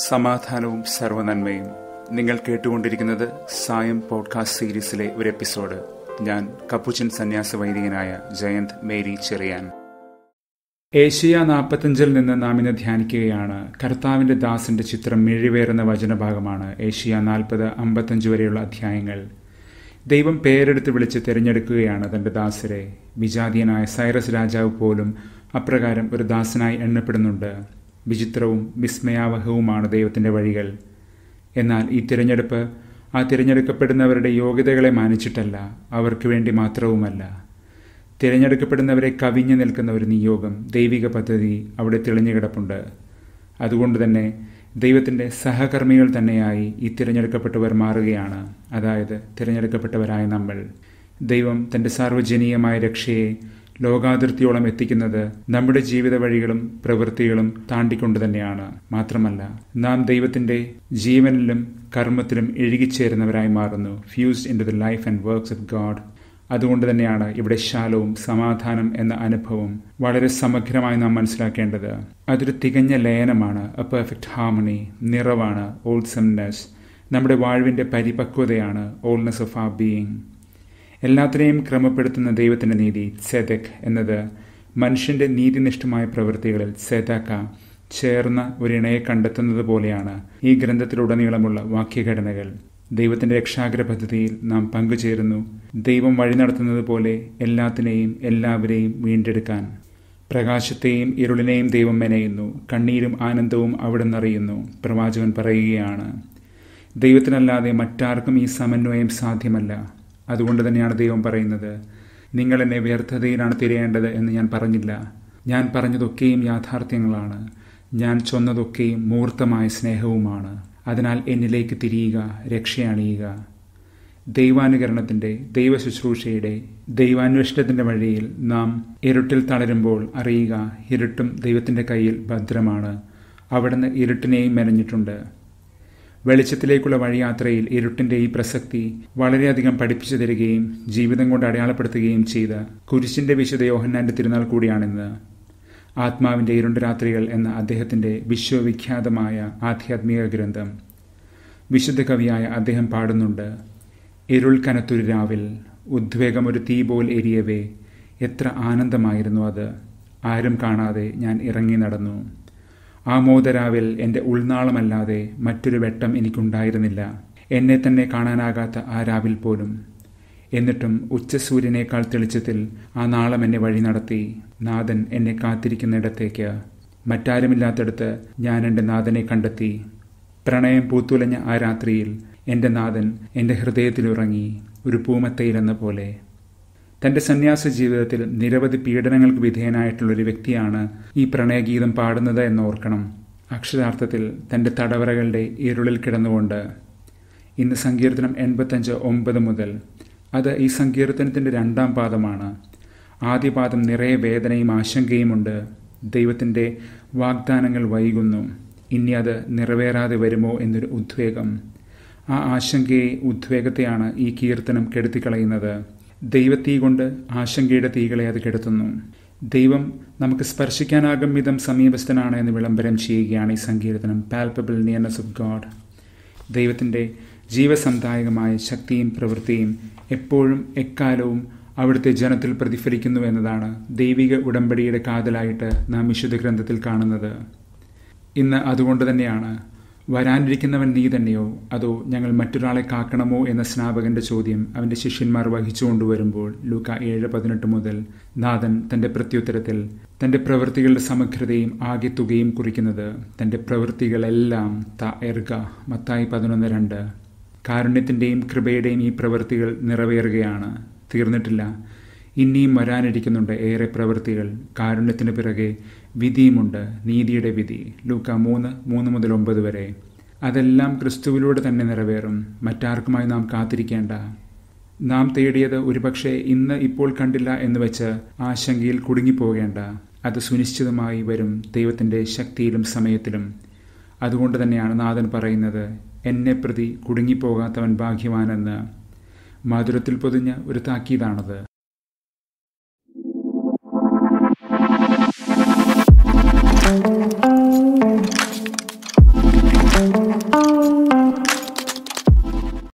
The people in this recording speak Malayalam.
സമാധാനവും സർവനന്മയും നിങ്ങൾ കേട്ടുകൊണ്ടിരിക്കുന്നത് സായം പോഡ്കാസ്റ്റ് സീരീസിലെ ഒരു എപ്പിസോഡ് ഞാൻ കപ്പുച്ചൻ സന്യാസ വൈദികനായ ജയന്ത് മേരി ചെറിയാൻ ഏഷ്യ നാൽപ്പത്തഞ്ചിൽ നിന്ന് നാം ഇന്ന് ധ്യാനിക്കുകയാണ് കർത്താവിന്റെ ദാസന്റെ ചിത്രം മിഴിവേറുന്ന വചനഭാഗമാണ് ഏഷ്യ നാൽപ്പത് അമ്പത്തഞ്ച് വരെയുള്ള അധ്യായങ്ങൾ ദൈവം പേരെടുത്ത് വിളിച്ച് തിരഞ്ഞെടുക്കുകയാണ് തന്റെ ദാസരെ വിജാതീയനായ സൈറസ് രാജാവ് പോലും അപ്രകാരം ഒരു ദാസനായി എണ്ണപ്പെടുന്നുണ്ട് വിചിത്രവും വിസ്മയാവഹവുമാണ് ദൈവത്തിന്റെ വഴികൾ എന്നാൽ ഈ തിരഞ്ഞെടുപ്പ് ആ തിരഞ്ഞെടുക്കപ്പെടുന്നവരുടെ യോഗ്യതകളെ മാനിച്ചിട്ടല്ല അവർക്ക് വേണ്ടി മാത്രവുമല്ല തിരഞ്ഞെടുക്കപ്പെടുന്നവരെ കവിഞ്ഞു നിൽക്കുന്ന ഒരു നിയോഗം ദൈവിക പദ്ധതി അവിടെ തെളിഞ്ഞു കിടപ്പുണ്ട് അതുകൊണ്ട് തന്നെ ദൈവത്തിൻ്റെ സഹകർമ്മികൾ തന്നെയായി ഈ തിരഞ്ഞെടുക്കപ്പെട്ടവർ മാറുകയാണ് അതായത് തിരഞ്ഞെടുക്കപ്പെട്ടവരായ നമ്മൾ ദൈവം തൻ്റെ സാർവജനീയമായ രക്ഷയെ ലോകാതിർത്തിയോളം എത്തിക്കുന്നത് നമ്മുടെ ജീവിത വഴികളും പ്രവൃത്തികളും താണ്ടിക്കൊണ്ട് തന്നെയാണ് മാത്രമല്ല നാം ദൈവത്തിന്റെ ജീവനിലും കർമ്മത്തിലും ഇഴുകിച്ചേരുന്നവരായി മാറുന്നു fused into the life and works of God അതുകൊണ്ട് തന്നെയാണ് ഇവിടെ ശാലവും സമാധാനം എന്ന അനുഭവം വളരെ സമഗ്രമായി നാം മനസ്സിലാക്കേണ്ടത് അതൊരു തികഞ്ഞ ലയനമാണ് എ പെർഫെക്റ്റ് ഹാർമണി നിറവാണ് ഓൾസംനെസ് നമ്മുടെ വാഴ്വിന്റെ പരിപക്വതയാണ് ഓൾനെസ് ഓഫ് ആ ബീയിങ് എല്ലാത്തിനെയും ക്രമപ്പെടുത്തുന്ന ദൈവത്തിന്റെ നീതി സെദക് എന്നത് മനുഷ്യന്റെ നീതിനിഷ്ഠമായ പ്രവൃത്തികളിൽ സെദക്ക ചേർന്ന ഒരു ഇണയെ കണ്ടെത്തുന്നത് പോലെയാണ് ഈ ഗ്രന്ഥത്തിലുടനീളമുള്ള വാക്യഘടനകൾ ദൈവത്തിന്റെ രക്ഷാഗ്ര പദ്ധതിയിൽ നാം പങ്കുചേരുന്നു ദൈവം വഴി നടത്തുന്നത് പോലെ എല്ലാത്തിനെയും എല്ലാവരെയും വീണ്ടെടുക്കാൻ പ്രകാശത്തെയും ഇരുളിനെയും ദൈവം മെനയുന്നു കണ്ണീരും ആനന്ദവും അവിടെ നിന്നറിയുന്നു പ്രവാചകൻ പറയുകയാണ് ദൈവത്തിനല്ലാതെ മറ്റാർക്കും ഈ സമന്വയം സാധ്യമല്ല അതുകൊണ്ട് തന്നെയാണ് ദൈവം പറയുന്നത് നിങ്ങൾ എന്നെ വ്യർത്ഥതയിലാണ് തിരയേണ്ടത് എന്ന് ഞാൻ പറഞ്ഞില്ല ഞാൻ പറഞ്ഞതൊക്കെയും യാഥാർത്ഥ്യങ്ങളാണ് ഞാൻ ചൊന്നതൊക്കെയും മൂർത്തമായ സ്നേഹവുമാണ് അതിനാൽ എന്നിലേക്ക് തിരിയുക രക്ഷയണിയുക ദൈവാനുകരണത്തിന്റെ ദൈവശുശ്രൂഷയുടെ ദൈവാന്വേഷണത്തിന്റെ വഴിയിൽ നാം ഇരുട്ടിൽ തളരുമ്പോൾ അറിയുക ഇരുട്ടും ദൈവത്തിന്റെ കയ്യിൽ ഭദ്രമാണ് അവിടുന്ന് ഇരുട്ടിനെയും മെനഞ്ഞിട്ടുണ്ട് വെളിച്ചത്തിലേക്കുള്ള വഴിയാത്രയിൽ ഇരുട്ടിന്റെ ഈ പ്രസക്തി വളരെയധികം പഠിപ്പിച്ചു തരികയും ജീവിതം കൊണ്ട് അടയാളപ്പെടുത്തുകയും ചെയ്ത കുരിശിന്റെ വിശുദ്ധ യോഹന്നാന്റെ തിരുനാൾ കൂടിയാണിന്ന് ആത്മാവിന്റെ ഇരുണ്ട രാത്രികൾ എന്ന അദ്ദേഹത്തിന്റെ വിശ്വവിഖ്യാതമായ ആധ്യാത്മിക ഗ്രന്ഥം വിശുദ്ധ കവിയായ അദ്ദേഹം പാടുന്നുണ്ട് ഇരുൾ കനത്തൊരു രാവിൽ ഉദ്വേഗം ഒരു തീ പോൽ എരിയവേ എത്ര ആനന്ദമായിരുന്നു അത് ആരും കാണാതെ ഞാൻ ഇറങ്ങി നടന്നു ആ മോദരാവിൽ എൻ്റെ ഉൾനാളമല്ലാതെ മറ്റൊരു വെട്ടം എനിക്കുണ്ടായിരുന്നില്ല എന്നെ തന്നെ കാണാനാകാത്ത ആ രാവിൽ പോലും എന്നിട്ടും ഉച്ചസൂര്യനേക്കാൾ തെളിച്ചത്തിൽ ആ നാളം എന്നെ വഴി നടത്തി നാഥൻ എന്നെ കാത്തിരിക്കുന്നിടത്തേക്ക് മറ്റാരുമില്ലാത്തടത്ത് ഞാൻ എൻ്റെ നാഥനെ കണ്ടെത്തി പ്രണയം പൂത്തുലഞ്ഞ ആ രാത്രിയിൽ എൻ്റെ നാഥൻ എൻ്റെ ഹൃദയത്തിലുറങ്ങി ഒരു പൂമത്തയിലെന്ന പോലെ തന്റെ സന്യാസ ജീവിതത്തിൽ നിരവധി പീഡനങ്ങൾക്ക് വിധേയനായിട്ടുള്ള ഒരു വ്യക്തിയാണ് ഈ പ്രണയഗീതം പാടുന്നത് എന്നോർക്കണം അക്ഷരാർത്ഥത്തിൽ തന്റെ തടവറകളുടെ ഇരുളിൽ കിടന്നുകൊണ്ട് ഇന്ന് സങ്കീർത്തനം എൺപത്തഞ്ച് ഒമ്പത് മുതൽ അത് ഈ സങ്കീർത്തനത്തിന്റെ രണ്ടാം പാദമാണ് ആദ്യ പാദം നിറയെ വേദനയും ആശങ്കയുമുണ്ട് ദൈവത്തിന്റെ വാഗ്ദാനങ്ങൾ വൈകുന്നു ഇനി അത് നിറവേറാതെ വരുമോ എന്നൊരു ഉദ്വേഗം ആ ആശങ്കയെ ഉദ്വേഗത്തെയാണ് ഈ കീർത്തനം കെടുത്തിക്കളയുന്നത് ദൈവത്തീ കൊണ്ട് ആശങ്കയുടെ തീകളെ അത് കെടുത്തുന്നു ദൈവം നമുക്ക് സ്പർശിക്കാനാകും വിധം സമീപസ്ഥനാണ് എന്ന് വിളംബരം ചെയ്യുകയാണ് ഈ സങ്കീർത്തനം പാൽപ്പബിൾ നിയർനെസ് ഓഫ് ഗോഡ് ദൈവത്തിൻ്റെ ജീവസന്ധായകമായ ശക്തിയും പ്രവൃത്തിയും എപ്പോഴും എക്കാലവും അവിടുത്തെ ജനത്തിൽ പ്രതിഫലിക്കുന്നു എന്നതാണ് ദൈവിക ഉടമ്പടിയുടെ കാതലായിട്ട് നാം വിശുദ്ധ ഗ്രന്ഥത്തിൽ കാണുന്നത് ഇന്ന് അതുകൊണ്ട് തന്നെയാണ് വരാനിരിക്കുന്നവൻ നീ തന്നെയോ അതോ ഞങ്ങൾ മറ്റൊരാളെ കാക്കണമോ എന്ന സ്നാപകന്റെ ചോദ്യം അവന്റെ ശിഷ്യന്മാർ വഹിച്ചുകൊണ്ടുവരുമ്പോൾ ലൂക്ക ഏഴ് പതിനെട്ട് മുതൽ നാഥൻ തന്റെ പ്രത്യുത്തരത്തിൽ തന്റെ പ്രവൃത്തികളുടെ സമഗ്രതയും ആകെ തുകയും കുറിക്കുന്നത് തന്റെ പ്രവൃത്തികളെല്ലാം ത എർഗ മത്തായി പതിനൊന്ന് രണ്ട് കാരുണ്യത്തിന്റെയും കൃപയുടെയും ഈ പ്രവൃത്തികൾ നിറവേറുകയാണ് തീർന്നിട്ടില്ല ഇനിയും വരാനിരിക്കുന്നുണ്ട് ഏറെ പ്രവൃത്തികൾ കാരുണ്യത്തിന് പിറകെ വിധിയുമുണ്ട് നീതിയുടെ വിധി ലൂക്ക മൂന്ന് മൂന്ന് മുതൽ ഒമ്പത് വരെ അതെല്ലാം ക്രിസ്തുവിലൂടെ തന്നെ നിറവേറും മറ്റാർക്കുമായി നാം കാത്തിരിക്കേണ്ട നാം തേടിയത് ഒരുപക്ഷെ ഇന്ന് ഇപ്പോൾ കണ്ടില്ല എന്ന് വെച്ച് ആശങ്കയിൽ കുടുങ്ങിപ്പോകേണ്ട അത് സുനിശ്ചിതമായി വരും ദൈവത്തിന്റെ ശക്തിയിലും സമയത്തിലും അതുകൊണ്ട് തന്നെയാണ് നാഥൻ പറയുന്നത് എന്നെ പ്രതി കുടുങ്ങിപ്പോകാത്തവൻ ഭാഗ്യവാനെന്ന് മധുരത്തിൽ പൊതിഞ്ഞ ഒരു താക്കീതാണത്